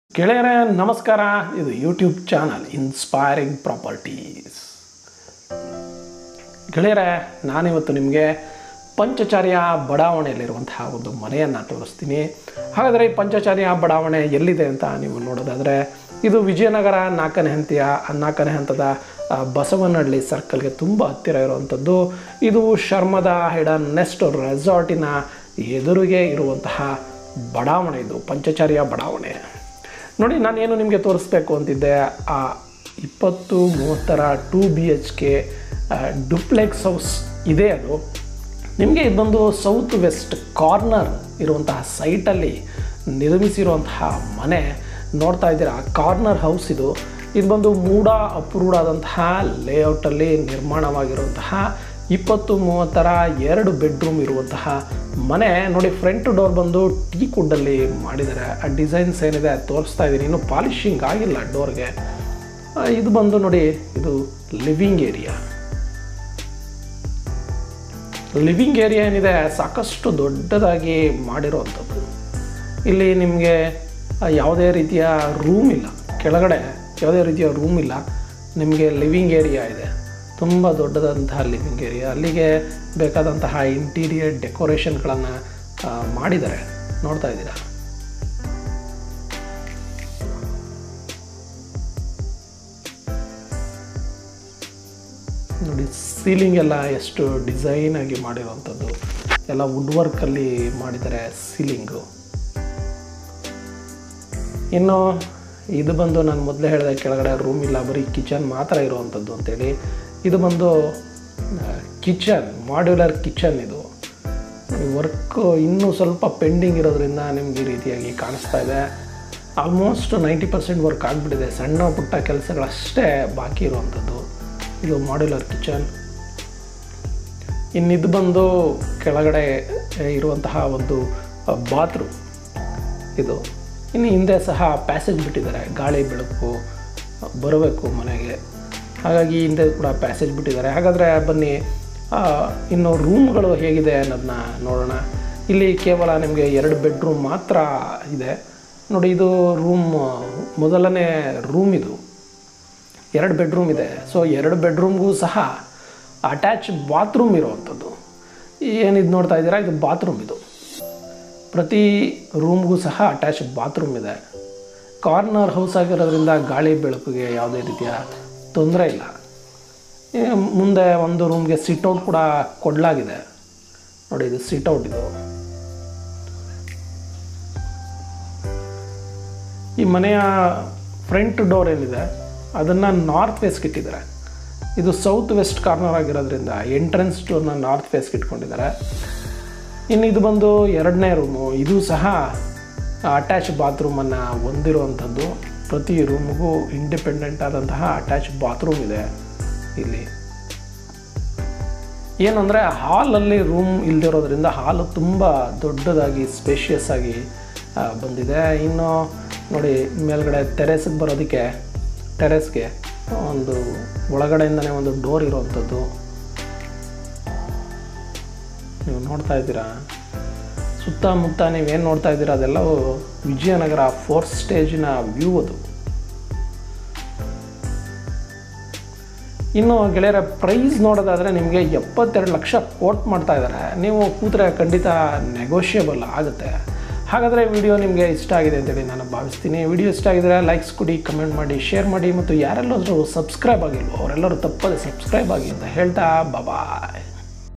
ಗೆಳೆಯರೇ ನಮಸ್ಕಾರ ಇದು ಯೂಟ್ಯೂಬ್ ಚಾನಲ್ ಇನ್ಸ್ಪೈರಿಂಗ್ ಪ್ರಾಪರ್ಟೀಸ್ ಗೆಳೆಯರೇ ನಾನಿವತ್ತು ನಿಮಗೆ ಪಂಚಚಾರ್ಯ ಬಡಾವಣೆಯಲ್ಲಿರುವಂತಹ ಒಂದು ಮನೆಯನ್ನು ತೋರಿಸ್ತೀನಿ ಹಾಗಾದರೆ ಈ ಪಂಚಚಾರ್ಯ ಬಡಾವಣೆ ಎಲ್ಲಿದೆ ಅಂತ ನೀವು ನೋಡೋದಾದರೆ ಇದು ವಿಜಯನಗರ ನಾಲ್ಕನೇ ಹಂತಿಯ ನಾಲ್ಕನೇ ಹಂತದ ಆ, ಬಸವನಹಳ್ಳಿ ಸರ್ಕಲ್ಗೆ ತುಂಬ ಹತ್ತಿರ ಇರುವಂಥದ್ದು ಇದು ಶರ್ಮದ ಹಿಡನ್ ನೆಸ್ಟ್ ರೆಸಾರ್ಟಿನ ಎದುರಿಗೆ ಇರುವಂತಹ ಬಡಾವಣೆ ಇದು ಪಂಚಚಾರ್ಯ ಬಡಾವಣೆ ನೋಡಿ ನಾನೇನು ನಿಮಗೆ ತೋರಿಸ್ಬೇಕು ಅಂತಿದ್ದೆ ಆ ಇಪ್ಪತ್ತು ಮೂವತ್ತರ two B H K duplex house ಇದೆ ಅದು ನಿಮಗೆ ಇದೊಂದು ಸೌತ್ ವೆಸ್ಟ್ ಕಾರ್ನರ್ ಇರುವಂತಹ ಸೈಟಲ್ಲಿ ನಿರ್ಮಿಸಿರುವಂತಹ ಮನೆ ನೋಡ್ತಾ ಇದ್ದೀರಾ ಕಾರ್ನರ್ ಹೌಸ್ ಇದು ಇದು ಬಂದು ಮೂಡ ಅಪ್ರೂವ್ಡ್ ಆದಂತಹ ಲೇಔಟಲ್ಲಿ ನಿರ್ಮಾಣವಾಗಿರುವಂತಹ ಇಪ್ಪತ್ತು ಮೂವತ್ತರ ಎರಡು ಬೆಡ್ರೂಮ್ ಇರುವಂತಹ ಮನೆ ನೋಡಿ ಫ್ರಂಟ್ ಡೋರ್ ಬಂದು ಟೀ ಕುಡ್ಡಲ್ಲಿ ಮಾಡಿದ್ದಾರೆ ಆ ಡಿಸೈನ್ಸ್ ಏನಿದೆ ಅದ್ ತೋರಿಸ್ತಾ ಇದ್ದೀನಿ ಇನ್ನೂ ಪಾಲಿಶಿಂಗ್ ಆಗಿಲ್ಲ ಡೋರ್ಗೆ ಇದು ಬಂದು ನೋಡಿ ಇದು ಲಿವಿಂಗ್ ಏರಿಯಾ ಲಿವಿಂಗ್ ಏರಿಯಾ ಏನಿದೆ ಸಾಕಷ್ಟು ದೊಡ್ಡದಾಗಿ ಮಾಡಿರೋವಂಥದ್ದು ಇಲ್ಲಿ ನಿಮಗೆ ಯಾವುದೇ ರೀತಿಯ ರೂಮ್ ಇಲ್ಲ ಕೆಳಗಡೆ ಯಾವುದೇ ರೀತಿಯ ರೂಮ್ ಇಲ್ಲ ನಿಮಗೆ ಲಿವಿಂಗ್ ಏರಿಯಾ ಇದೆ ತುಂಬ ದೊಡ್ಡದಂತಹ ಲಿವಿಂಗ್ ಏರಿಯಾ ಅಲ್ಲಿಗೆ ಬೇಕಾದಂತಹ ಇಂಟೀರಿಯರ್ ಡೆಕೋರೇಷನ್ಗಳನ್ನು ಮಾಡಿದ್ದಾರೆ ನೋಡ್ತಾ ಇದ್ದೀರಾ ನೋಡಿ ಸೀಲಿಂಗ್ ಎಲ್ಲ ಎಷ್ಟು ಡಿಸೈನ್ ಆಗಿ ಮಾಡಿರುವಂಥದ್ದು ಎಲ್ಲ ವುಡ್ ವರ್ಕಲ್ಲಿ ಮಾಡಿದ್ದಾರೆ ಸೀಲಿಂಗು ಇನ್ನು ಇದು ಬಂದು ನಾನು ಮೊದಲೇ ಹೇಳಿದೆ ಕೆಳಗಡೆ ರೂಮ್ ಇಲ್ಲ ಬರೀ ಕಿಚನ್ ಮಾತ್ರ ಇರುವಂಥದ್ದು ಅಂತೇಳಿ ಇದು ಬಂದು ಕಿಚನ್ ಮಾಡ್ಯುಲರ್ ಕಿಚನ್ ಇದು ವರ್ಕ್ ಇನ್ನೂ ಸ್ವಲ್ಪ ಪೆಂಡಿಂಗ್ ಇರೋದ್ರಿಂದ ನಿಮ್ಗೆ ಈ ರೀತಿಯಾಗಿ ಕಾಣಿಸ್ತಾ ಇದೆ ಆಲ್ಮೋಸ್ಟ್ ನೈಂಟಿ ಪರ್ಸೆಂಟ್ ವರ್ಕ್ ಆಗಿಬಿಟ್ಟಿದೆ ಸಣ್ಣ ಪುಟ್ಟ ಕೆಲಸಗಳಷ್ಟೇ ಬಾಕಿ ಇರುವಂಥದ್ದು ಇದು ಮಾಡ್ಯುಲರ್ ಕಿಚನ್ ಇನ್ನಿದು ಬಂದು ಕೆಳಗಡೆ ಇರುವಂತಹ ಒಂದು ಬಾತ್ರೂಮ್ ಇದು ಇನ್ನು ಹಿಂದೆ ಸಹ ಪ್ಯಾಸೇಜ್ ಬಿಟ್ಟಿದ್ದಾರೆ ಗಾಳಿ ಬೆಳಕು ಬರಬೇಕು ಮನೆಗೆ ಹಾಗಾಗಿ ಹಿಂದೆ ಕೂಡ ಪ್ಯಾಸೇಜ್ ಬಿಟ್ಟಿದ್ದಾರೆ ಹಾಗಾದರೆ ಬನ್ನಿ ಆ, ಇನ್ನು ರೂಮ್ಗಳು ಹೇಗಿದೆ ಅನ್ನೋದನ್ನ ನೋಡೋಣ ಇಲ್ಲಿ ಕೇವಲ ನಿಮಗೆ ಎರಡು ಬೆಡ್ರೂಮ್ ಮಾತ್ರ ಇದೆ ನೋಡಿ ಇದು ರೂಮ್ ಮೊದಲನೇ ರೂಮ್ ಇದು ಎರಡು ಬೆಡ್ರೂಮ್ ಇದೆ ಸೊ ಎರಡು ಬೆಡ್ರೂಮ್ಗೂ ಸಹ ಅಟ್ಯಾಚ್ ಬಾತ್ರೂಮ್ ಇರುವಂಥದ್ದು ಏನಿದು ನೋಡ್ತಾ ಇದ್ದೀರಾ ಇದು ಬಾತ್ರೂಮ್ ಇದು ಪ್ರತಿ ರೂಮ್ಗೂ ಸಹ ಅಟ್ಯಾಚ್ ಬಾತ್ರೂಮ್ ಇದೆ ಕಾರ್ನರ್ ಹೌಸ್ ಆಗಿರೋದ್ರಿಂದ ಗಾಳಿ ಬೆಳಕಿಗೆ ಯಾವುದೇ ರೀತಿಯ ತೊಂದರೆ ಇಲ್ಲ ಈ ಮುಂದೆ ಒಂದು ರೂಮ್ಗೆ ಸಿಟ್ಔಟ್ ಕೂಡ ಕೊಡಲಾಗಿದೆ ನೋಡಿ ಇದು ಸಿಟ್ಔಟ್ ಇದು ಈ ಮನೆಯ ಫ್ರಂಟ್ ಡೋರ್ ಏನಿದೆ ಅದನ್ನು ನಾರ್ತ್ ವೇಸ್ಗೆ ಇಟ್ಟಿದ್ದಾರೆ ಇದು ಸೌತ್ ವೆಸ್ಟ್ ಕಾರ್ನರ್ ಆಗಿರೋದ್ರಿಂದ ಎಂಟ್ರೆನ್ಸ್ ಡೋರ್ನ ನಾರ್ತ್ ವೇಸ್ಗೆ ಇಟ್ಕೊಂಡಿದ್ದಾರೆ ಇನ್ನು ಇದು ಬಂದು ಎರಡನೇ ರೂಮು ಇದು ಸಹ ಅಟ್ಯಾಚ್ ಬಾತ್ರೂಮನ್ನು ಹೊಂದಿರುವಂಥದ್ದು ಪ್ರತಿ ರೂಮ್ಗೂ ಇಂಡಿಪೆಂಡೆಂಟ್ ಆದಂತಹ ಅಟ್ಯಾಚ್ ಬಾತ್ರೂಮ್ ಇದೆ ಇಲ್ಲಿ ಏನಂದರೆ ಹಾಲಲ್ಲಿ ರೂಮ್ ಇಲ್ದಿರೋದ್ರಿಂದ ಹಾಲು ತುಂಬ ದೊಡ್ಡದಾಗಿ ಸ್ಪೇಷಿಯಸ್ ಆಗಿ ಆ, ಬಂದಿದೆ ಇನ್ನು ನೋಡಿ ಮೇಲ್ಗಡೆ ಟೆರೆಸ್ಗೆ ಬರೋದಕ್ಕೆ ಟೆರೆಸ್ಗೆ ಒಂದು ಒಳಗಡೆಯಿಂದನೇ ಒಂದು ಡೋರ್ ಇರುವಂಥದ್ದು ನೀವು ನೋಡ್ತಾ ಇದ್ದೀರಾ ಸುತ್ತಮುತ್ತ ನೀವೇನು ನೋಡ್ತಾ ಇದ್ದೀರಾ ಅದೆಲ್ಲವೂ ವಿಜಯನಗರ ಫೋರ್ತ್ ಸ್ಟೇಜಿನ ವ್ಯೂ ಅದು ಇನ್ನು ಗೆಳೆಯರ ಪ್ರೈಸ್ ನೋಡೋದಾದರೆ ನಿಮಗೆ ಎಪ್ಪತ್ತೆರಡು ಲಕ್ಷ ಕೋಟ್ ಮಾಡ್ತಾ ಇದ್ದಾರೆ ನೀವು ಕೂತ್ರೆ ಖಂಡಿತ ನೆಗೋಷಿಯಬಲ್ ಆಗುತ್ತೆ ಹಾಗಾದರೆ ವಿಡಿಯೋ ನಿಮಗೆ ಇಷ್ಟ ಆಗಿದೆ ಅಂತೇಳಿ ನಾನು ಭಾವಿಸ್ತೀನಿ ವಿಡಿಯೋ ಇಷ್ಟ ಆಗಿದ್ರೆ ಲೈಕ್ಸ್ ಕೊಡಿ ಕಮೆಂಟ್ ಮಾಡಿ ಶೇರ್ ಮಾಡಿ ಮತ್ತು ಯಾರೆಲ್ಲರೂ ಸಬ್ಸ್ಕ್ರೈಬ್ ಆಗಿಲ್ವೋ ಅವರೆಲ್ಲರೂ ತಪ್ಪದೆ ಸಬ್ಸ್ಕ್ರೈಬ್ ಆಗಿ ಅಂತ ಹೇಳ್ತಾ ಬಾಯ್